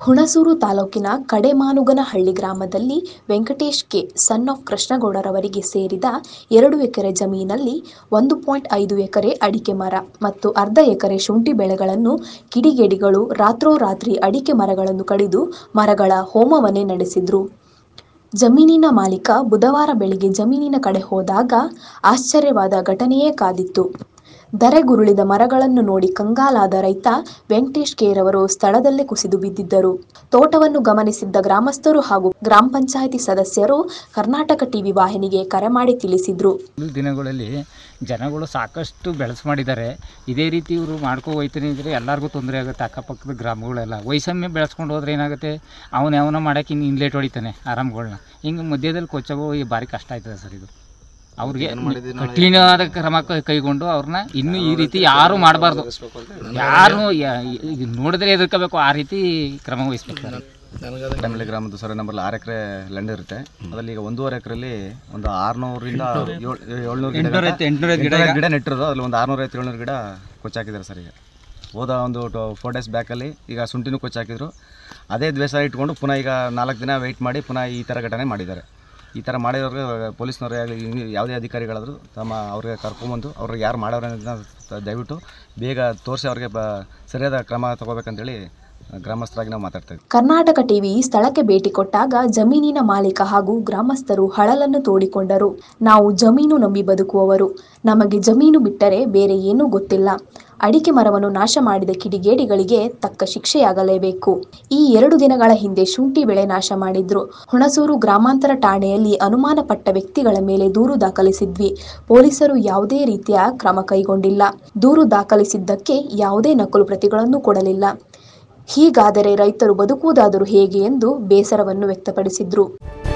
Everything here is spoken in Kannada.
ಹುಣಸೂರು ತಾಲೂಕಿನ ಕಡೆಮಾನುಗನಹಳ್ಳಿ ಗ್ರಾಮದಲ್ಲಿ ವೆಂಕಟೇಶ್ ಕೆ ಸನ್ ಆಫ್ ಕೃಷ್ಣಗೌಡರವರಿಗೆ ಸೇರಿದ ಎರಡು ಎಕರೆ ಜಮೀನಲ್ಲಿ ಒಂದು ಪಾಯಿಂಟ್ ಐದು ಎಕರೆ ಅಡಿಕೆ ಮರ ಮತ್ತು ಅರ್ಧ ಎಕರೆ ಶುಂಠಿ ಬೆಳೆಗಳನ್ನು ಕಿಡಿಗೇಡಿಗಳು ರಾತ್ರೋರಾತ್ರಿ ಅಡಿಕೆ ಮರಗಳನ್ನು ಕಡಿದು ಮರಗಳ ಹೋಮವನ್ನೇ ನಡೆಸಿದ್ರು ಜಮೀನಿನ ಮಾಲೀಕ ಬುಧವಾರ ಬೆಳಿಗ್ಗೆ ಜಮೀನಿನ ಕಡೆ ಹೋದಾಗ ಆಶ್ಚರ್ಯವಾದ ಘಟನೆಯೇ ಕಾದಿತ್ತು ಧರೆಗುರುಳಿದ ಮರಗಳನ್ನು ನೋಡಿ ಕಂಗಾಲಾದ ರೈತ ವೆಂಕಟೇಶ್ ಕೇರವರು ಸ್ಥಳದಲ್ಲೇ ಕುಸಿದು ಬಿದ್ದಿದ್ದರು ತೋಟವನ್ನು ಗಮನಿಸಿದ್ದ ಗ್ರಾಮಸ್ಥರು ಹಾಗೂ ಗ್ರಾಮ ಪಂಚಾಯಿತಿ ಸದಸ್ಯರು ಕರ್ನಾಟಕ ಟಿವಿ ವಾಹಿನಿಗೆ ಕರೆ ಮಾಡಿ ತಿಳಿಸಿದ್ರು ಈ ದಿನಗಳಲ್ಲಿ ಜನಗಳು ಸಾಕಷ್ಟು ಬೆಳೆಸ್ ಮಾಡಿದ್ದಾರೆ ಇದೇ ರೀತಿ ಇವರು ಮಾಡ್ಕೊ ಹೋಯ್ತಾನೆ ಇದ್ರೆ ಎಲ್ಲರಿಗೂ ತೊಂದರೆ ಆಗುತ್ತೆ ಅಕ್ಕಪಕ್ಕದ ಗ್ರಾಮಗಳೆಲ್ಲ ವೈಷಮ್ಯ ಬೆಳೆಸ್ಕೊಂಡು ಹೋದ್ರೆ ಏನಾಗುತ್ತೆ ಅವನು ಯಾವನ ಮಾಡೋಕೆ ಇನ್ನು ಇನ್ಲೇಟ್ ಹೊಡಿತಾನೆ ಆರಾಮ್ಗಳನ್ನ ಹಿಂಗೆ ಮಧ್ಯದಲ್ಲಿ ಕೊಚ್ಚಗೋ ಈ ಭಾರಿ ಕಷ್ಟ ಆಯ್ತದೆ ಸರ್ ಇದು ಅವ್ರಿಗೆ ಕಠಿಣವಾದ ಕ್ರಮ ಕೈ- ಕೈಗೊಂಡು ಅವ್ರನ್ನ ಇನ್ನು ಈ ರೀತಿ ಯಾರು ಮಾಡಬಾರ್ದು ಯಾರು ನೋಡಿದ್ರೆ ಎದುರ್ಕೋಬೇಕು ಆ ರೀತಿ ಕ್ರಮ ವಹಿಸ್ಬೇಕು ಸರ್ ಕಡಮಳ್ಳಿ ಗ್ರಾಮದ ಸೊರೆ ನಂಬರ್ ಆರು ಎಕರೆ ಲ್ಯಾಂಡ್ ಇರುತ್ತೆ ಅದರಲ್ಲಿ ಈಗ ಒಂದೂವರೆ ಎಕರೆಯಲ್ಲಿ ಒಂದು ಆರುನೂರಿಂದ ಏಳ್ನೂರು ಗಿಡ ಗಿಡ ನೆಟ್ಟಿರೋದು ಅದ್ರಲ್ಲಿ ಒಂದು ಆರುನೂರೈವತ್ತು ಏಳ್ನೂರು ಗಿಡ ಕೊಚ್ಚಾಕಿದ್ದಾರೆ ಸರ್ ಈಗ ಹೋದ ಒಂದು ಫೋರ್ ಡೇಸ್ ಬ್ಯಾಕಲ್ಲಿ ಈಗ ಶುಂಠಿನೂ ಕೊಚ್ಚಾಕಿದ್ರು ಅದೇ ದ್ವೇಷ ಇಟ್ಕೊಂಡು ಪುನಃ ಈಗ ನಾಲ್ಕು ದಿನ ವೆಯ್ಟ್ ಮಾಡಿ ಪುನಃ ಈ ಥರ ಘಟನೆ ಮಾಡಿದ್ದಾರೆ ಈ ಥರ ಮಾಡಿದವ್ರಿಗೆ ಪೊಲೀಸ್ನವರೇ ಆಗಲಿ ಇನ್ನು ಯಾವುದೇ ಅಧಿಕಾರಿಗಳಾದರೂ ತಮ್ಮ ಅವ್ರಿಗೆ ಕರ್ಕೊಂಬಂದು ಅವ್ರಿಗೆ ಯಾರು ಮಾಡೋರು ಅನ್ನೋದನ್ನ ದಯವಿಟ್ಟು ಬೇಗ ತೋರಿಸಿ ಅವ್ರಿಗೆ ಬ ಸರಿಯಾದ ಕ್ರಮ ತಗೋಬೇಕಂತೇಳಿ ಗ್ರಾಮಸ್ಥರಾಗಿ ನಾವು ಮಾತಾಡ್ತಾ ಇದ್ದೀವಿ ಕರ್ನಾಟಕ ಟಿವಿ ಸ್ಥಳಕ್ಕೆ ಭೇಟಿ ಕೊಟ್ಟಾಗ ಜಮೀನಿನ ಮಾಲೀಕ ಹಾಗೂ ಗ್ರಾಮಸ್ಥರು ಹಳಲನ್ನು ತೋಡಿಕೊಂಡರು ನಾವು ಜಮೀನು ನಂಬಿ ಬದುಕುವವರು ನಮಗೆ ಜಮೀನು ಬಿಟ್ಟರೆ ಬೇರೆ ಏನೂ ಗೊತ್ತಿಲ್ಲ ಅಡಿಕೆ ಮರವನ್ನು ನಾಶ ಮಾಡಿದ ಕಿಡಿಗೇಡಿಗಳಿಗೆ ತಕ್ಕ ಶಿಕ್ಷೆಯಾಗಲೇಬೇಕು ಈ ಎರಡು ದಿನಗಳ ಹಿಂದೆ ಶುಂಠಿ ಬೆಳೆ ನಾಶ ಮಾಡಿದ್ರು ಹುಣಸೂರು ಗ್ರಾಮಾಂತರ ಠಾಣೆಯಲ್ಲಿ ಅನುಮಾನ ಪಟ್ಟ ವ್ಯಕ್ತಿಗಳ ಮೇಲೆ ದೂರು ದಾಖಲಿಸಿದ್ವಿ ಪೊಲೀಸರು ಯಾವುದೇ ರೀತಿಯ ಕ್ರಮ ಕೈಗೊಂಡಿಲ್ಲ ದೂರು ದಾಖಲಿಸಿದ್ದಕ್ಕೆ ಯಾವುದೇ ನಕಲು ಪ್ರತಿಗಳನ್ನು ಕೊಡಲಿಲ್ಲ ಹೀಗಾದರೆ ರೈತರು ಬದುಕುವುದಾದರೂ ಹೇಗೆ ಎಂದು ಬೇಸರವನ್ನು ವ್ಯಕ್ತಪಡಿಸಿದ್ರು